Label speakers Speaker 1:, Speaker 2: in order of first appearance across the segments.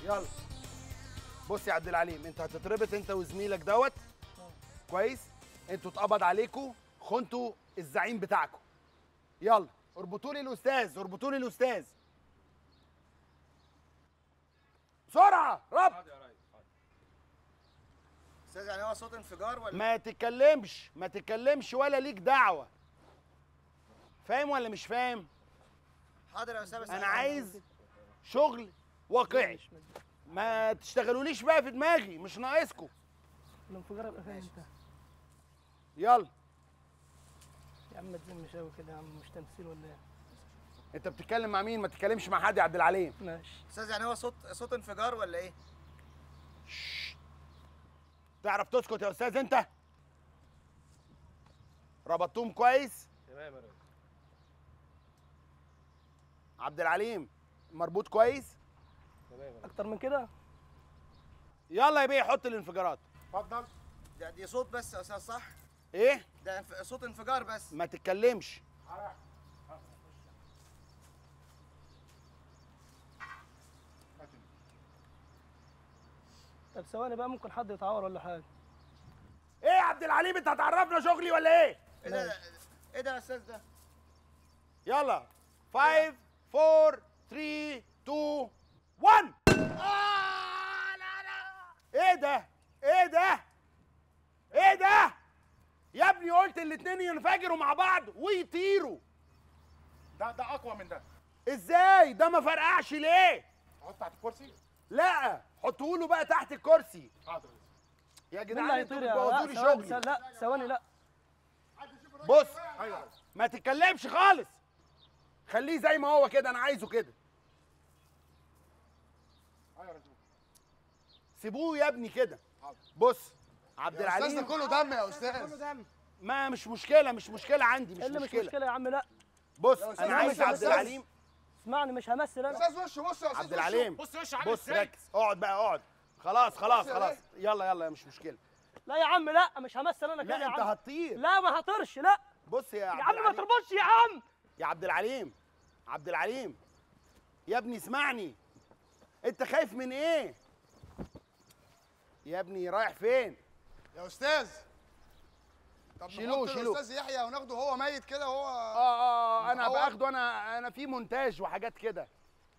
Speaker 1: يلا بص يا عبد العليم انت هتتربط انت وزميلك دوت كويس انتوا اتقبض عليكم خنتوا الزعيم بتاعكم يلا اربطوا لي الاستاذ اربطوا لي الاستاذ بسرعه رب
Speaker 2: استاذ يعني هو صوت انفجار ولا
Speaker 1: ما تتكلمش ما تتكلمش ولا ليك دعوه فاهم ولا مش فاهم
Speaker 2: حاضر يا استاذ بس
Speaker 1: انا عايز شغل واقعي ما تشتغلوليش بقى في دماغي مش ناقصكم
Speaker 3: الانفجار يبقى فين انت
Speaker 1: يلا
Speaker 3: يا عم ما تزمش قوي كده يا عم مش تمثيل ولا ايه
Speaker 1: انت بتتكلم مع مين ما تتكلمش مع حد يا عبد العليم
Speaker 3: ماشي
Speaker 2: استاذ يعني هو صوت صوت انفجار ولا ايه
Speaker 1: تعرف تسكت يا استاذ انت ربطتهم كويس
Speaker 4: تمام يا ريس
Speaker 1: عبد العليم مربوط كويس
Speaker 4: تمام يا ريس
Speaker 3: اكتر من كده
Speaker 1: يلا يا بيه حط الانفجارات
Speaker 2: اتفضل ده دي صوت بس يا استاذ صح
Speaker 1: ايه
Speaker 2: ده انف... صوت انفجار بس
Speaker 1: ما تتكلمش
Speaker 3: طب ثواني بقى ممكن حد يتعور ولا حاجه
Speaker 1: ايه يا عبد العليم انت هتعرفنا شغلي ولا ايه
Speaker 2: ايه ده ايه ده يا استاذ ده
Speaker 1: يلا 5 4 3 2 1 ايه ده ايه ده ايه ده يا ابني قلت الاتنين ينفجروا مع بعض ويطيروا
Speaker 5: ده ده اقوى من ده
Speaker 1: ازاي ده ما فرقعش ليه
Speaker 5: احط تحت الكرسي
Speaker 1: لا حطوا له بقى تحت الكرسي
Speaker 5: حاضر
Speaker 1: يا
Speaker 3: مين
Speaker 1: جدعان
Speaker 3: اللي
Speaker 1: انتوا
Speaker 3: هيطير يا
Speaker 1: بتبوظوا
Speaker 3: لا
Speaker 1: لي
Speaker 3: ثواني
Speaker 1: شغلي
Speaker 3: لا ثواني لا
Speaker 1: بص
Speaker 5: ايوه
Speaker 1: ما تتكلمش خالص خليه زي ما هو كده انا عايزه كده
Speaker 5: ايوه يا رجل
Speaker 1: سيبوه يا ابني كده
Speaker 5: حاضر.
Speaker 1: بص عبد
Speaker 5: يا استاذ ده
Speaker 1: العليم
Speaker 5: كله دم يا استاذ
Speaker 1: ما مش مشكله مش مشكله عندي مش
Speaker 3: إيه اللي مش
Speaker 1: مشكله
Speaker 3: مشكله يا عم لا
Speaker 1: بص
Speaker 5: يا أستاذ
Speaker 1: انا عايز
Speaker 5: بص يا
Speaker 1: عبد
Speaker 5: أستاذ.
Speaker 1: العليم
Speaker 3: اسمعني مش همثل
Speaker 5: يا
Speaker 3: انا
Speaker 5: استاذ وش بص يا استاذ
Speaker 1: عبد العليم
Speaker 5: بص وش عامل
Speaker 1: بص
Speaker 5: ازاي
Speaker 1: ركز اقعد بقى اقعد خلاص خلاص
Speaker 5: يا
Speaker 1: خلاص
Speaker 5: ريت.
Speaker 1: يلا يلا مش مشكله
Speaker 3: لا يا عم لا مش همثل انا كده
Speaker 1: لا
Speaker 3: يا
Speaker 1: انت
Speaker 3: عم
Speaker 1: هتطير
Speaker 3: لا ما هطرش لا
Speaker 1: بص يا
Speaker 3: يا
Speaker 1: عبد
Speaker 3: عم ما
Speaker 1: العليم
Speaker 3: تربطش يا عم
Speaker 1: يا عبد العليم عبد العليم يا ابني اسمعني انت خايف من ايه يا ابني رايح فين
Speaker 5: يا استاذ طب
Speaker 1: شيلوه،
Speaker 5: نحط
Speaker 1: شيلوه.
Speaker 5: الاستاذ يحيى وناخده هو ميت كده وهو
Speaker 1: اه اه انا
Speaker 5: متعور؟
Speaker 1: باخده انا انا في مونتاج وحاجات كده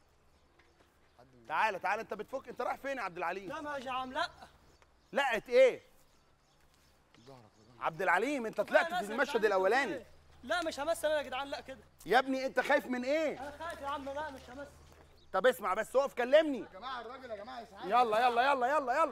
Speaker 1: تعالى تعالى انت بتفك انت رايح فين يا عبد العليم
Speaker 3: لا ما يا عم لا
Speaker 1: لقت ايه عبد العليم انت طلعت
Speaker 3: لا،
Speaker 1: في
Speaker 3: لا،
Speaker 1: المشهد
Speaker 3: صدقني
Speaker 1: الاولاني
Speaker 3: أنت لا مش همثل انا يا جدعان لا كده
Speaker 1: يا ابني انت خايف من ايه
Speaker 3: انا خايف يا عم لا مش همثل
Speaker 1: طب اسمع بس اقف كلمني
Speaker 5: يا جماعه الراجل يا جماعه اسعاف
Speaker 1: يلا يلا يلا يلا يلا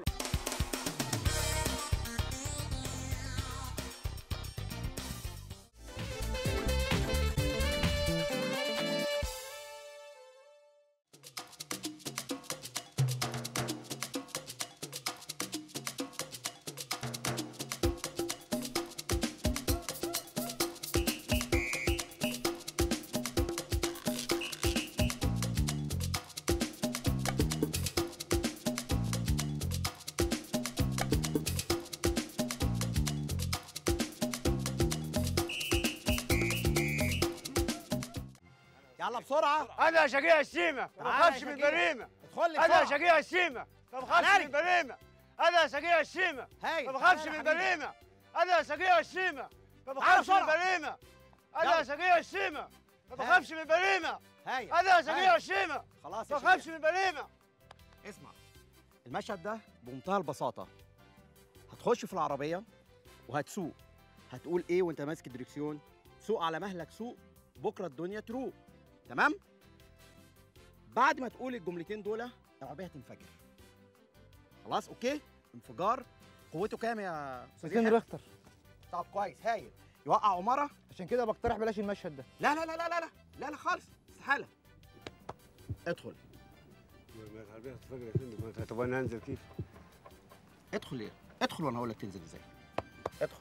Speaker 6: يلا بسرعه
Speaker 4: انا شقيق الشيمه ما
Speaker 6: تعالى يا
Speaker 4: بخافش من
Speaker 6: شقيق.
Speaker 4: البريمه
Speaker 6: ادخل لي
Speaker 4: انا
Speaker 6: بسرعه
Speaker 4: شقيق الشيمه ما بخافش
Speaker 6: تعالى.
Speaker 4: من البريمه انا شقيق الشيمه
Speaker 6: هاي
Speaker 4: ما بخافش
Speaker 6: تعالى
Speaker 4: من
Speaker 6: يا حبيبي.
Speaker 4: البريمه انا شقيق الشيمه ما
Speaker 6: تعالى
Speaker 4: بخافش من
Speaker 6: بسرعة.
Speaker 4: البريمه
Speaker 6: يلا.
Speaker 4: انا شقيق الشيمه ما بخافش من البريمه
Speaker 6: هاي
Speaker 4: انا شقيق
Speaker 6: هاي.
Speaker 4: الشيمه
Speaker 6: خلاص
Speaker 4: ما
Speaker 6: يا
Speaker 4: بخافش
Speaker 6: شيخ.
Speaker 4: من البريمه
Speaker 6: اسمع المشهد ده بمنتهى البساطه هتخش في العربيه وهتسوق هتقول ايه وانت ماسك الدريكسيون سوق على مهلك سوق بكره الدنيا تروق تمام بعد ما تقول الجملتين دول العربيه هتنفجر خلاص اوكي انفجار قوته كام يا استاذ
Speaker 7: 200
Speaker 6: يحيى؟
Speaker 7: ريختر
Speaker 6: طب كويس هايل يوقع عماره
Speaker 7: عشان كده بقترح بلاش المشهد ده
Speaker 6: لا لا لا لا لا لا لا لا خالص استحاله ادخل
Speaker 4: العربيه هتفجر يا فندم طب انا انزل كيف؟
Speaker 6: ادخل ايه ادخل وانا هقول لك تنزل ازاي ادخل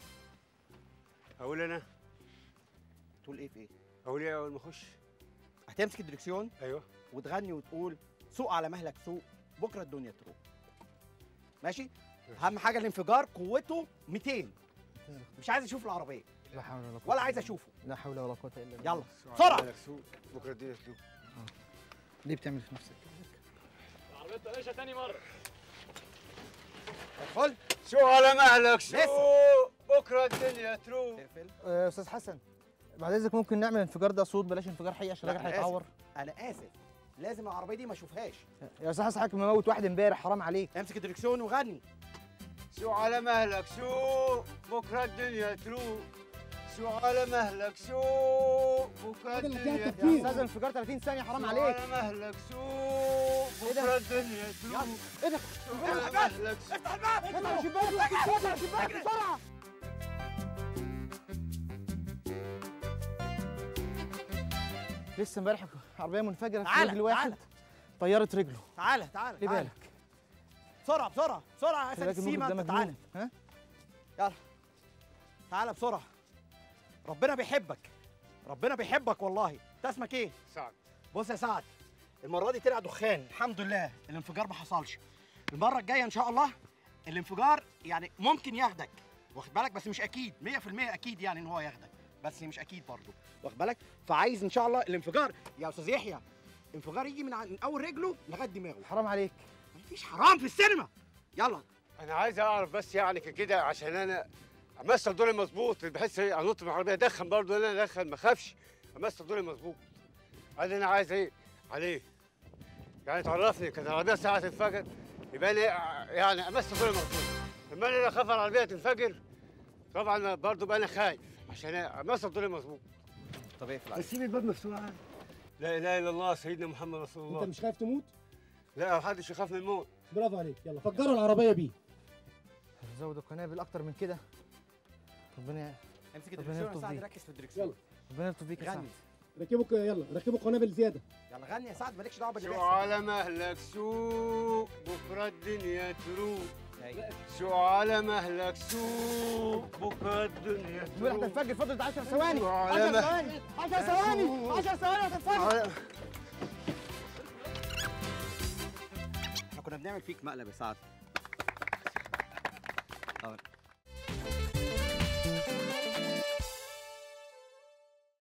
Speaker 4: اقول انا
Speaker 6: تقول ايه في ايه
Speaker 4: اقول ايه اول ما اخش؟
Speaker 6: هتمسك الدركسيون
Speaker 4: ايوه
Speaker 6: وتغني وتقول سوق على مهلك سوق بكره الدنيا تروق ماشي اهم حاجه الانفجار قوته 200 مش عايز اشوف العربيه
Speaker 7: لا حول ولا قوه
Speaker 6: ولا عايز اشوفه
Speaker 7: لا حول ولا قوه الا بالله
Speaker 6: يلا بسرعه
Speaker 4: مالك سوق بكره الدنيا تروق
Speaker 7: ليه بتعمل في نفسك كده
Speaker 1: ادخل
Speaker 4: شو على مهلك شو
Speaker 1: لسه.
Speaker 4: بكره الدنيا تروح
Speaker 1: اقفل
Speaker 7: آه، استاذ حسن بعد اذنك ممكن نعمل انفجار ده صوت بلاش انفجار حقيقي عشان
Speaker 6: لا،
Speaker 7: الراجل
Speaker 6: أنا
Speaker 7: هيتعور
Speaker 6: انا اسف لازم العربيه دي ما اشوفهاش
Speaker 7: يا استاذ حسن حضرتك مموت واحد امبارح حرام عليك
Speaker 6: امسك الدركسيون وغني
Speaker 4: شو على مهلك شو بكره الدنيا تروح شو على مهلك شو بكره الدنيا
Speaker 7: يا
Speaker 4: تروح
Speaker 7: استاذ انفجار 30 ثانيه حرام
Speaker 4: شو
Speaker 7: عليك
Speaker 4: على مهلك شو بكره الدنيا تروح
Speaker 7: ايه ده
Speaker 4: شو على مهلك شو
Speaker 7: افتح الشباك افتح الشباك بسرعه لسه امبارح عربيه منفجره في
Speaker 6: تعالى،
Speaker 7: رجل واحد
Speaker 6: تعالى.
Speaker 7: طيرت رجله
Speaker 6: تعالى تعالى
Speaker 7: ليه
Speaker 6: تعالى.
Speaker 7: بالك
Speaker 6: بسرعه بسرعه بسرعه يا
Speaker 7: خلي
Speaker 6: اسد
Speaker 7: بالك المخرج
Speaker 6: السيما
Speaker 7: ده
Speaker 6: انت تعالى
Speaker 7: مجنون ها
Speaker 6: تعالى بسرعه ربنا بيحبك ربنا بيحبك والله انت اسمك ايه
Speaker 4: سعد
Speaker 6: بص يا سعد المره دي طلع دخان الحمد لله الانفجار ما حصلش المره الجايه ان شاء الله الانفجار يعني ممكن ياخدك واخد بالك بس مش اكيد 100% اكيد يعني ان هو ياخدك بس مش اكيد برضه واخد بالك فعايز ان شاء الله الانفجار يا استاذ يحيى انفجار يجي من, ع- من اول رجله لغايه دماغه
Speaker 7: حرام عليك
Speaker 6: مفيش حرام في السينما يلا
Speaker 4: انا عايز اعرف بس يعني كده عشان انا امثل دوري مظبوط بحس ايه انط من العربيه ادخن برضه انا ادخن ما اخافش امثل دوري مظبوط قال لي انا عايز ايه عليه يعني تعرفني كانت العربيه ساعه تنفجر يبقى انا يعني امثل دوري مظبوط لما انا اخاف العربيه تنفجر طبعا برضه بقى انا خايف عشان امثل دوري مظبوط
Speaker 6: طب اقفل
Speaker 4: بس سيب الباب مفتوح لا اله الا الله سيدنا محمد رسول الله
Speaker 8: انت مش خايف تموت
Speaker 4: لا محدش يخاف من الموت
Speaker 8: برافو عليك يلا فجروا العربيه بيه
Speaker 7: زود القنابل اكتر من كده ربنا
Speaker 6: امسك
Speaker 7: ربنا
Speaker 6: الدركسيون يا
Speaker 7: يلطف
Speaker 6: سعد
Speaker 7: بيك.
Speaker 6: ركز في الدركسيون
Speaker 8: يلا.
Speaker 7: ربنا يلطف بيك يا سعد
Speaker 6: غني
Speaker 8: ركبوا ك- يلا ركبوا قنابل زياده
Speaker 6: يلا غني يا سعد مالكش دعوه باللي
Speaker 4: شو
Speaker 6: بيحصل
Speaker 4: على مهلك شو بكره الدنيا تروح
Speaker 6: أيوة.
Speaker 4: شو على مهلك شو بكره الدنيا
Speaker 7: امبارح
Speaker 4: تروح
Speaker 7: هتنفجر فضلت 10 ثواني
Speaker 4: على
Speaker 7: 10
Speaker 4: مه-
Speaker 7: ثواني 10 ثواني 10 ثواني هتنفجر
Speaker 4: على-
Speaker 6: احنا كنا بنعمل فيك مقلب يا سعد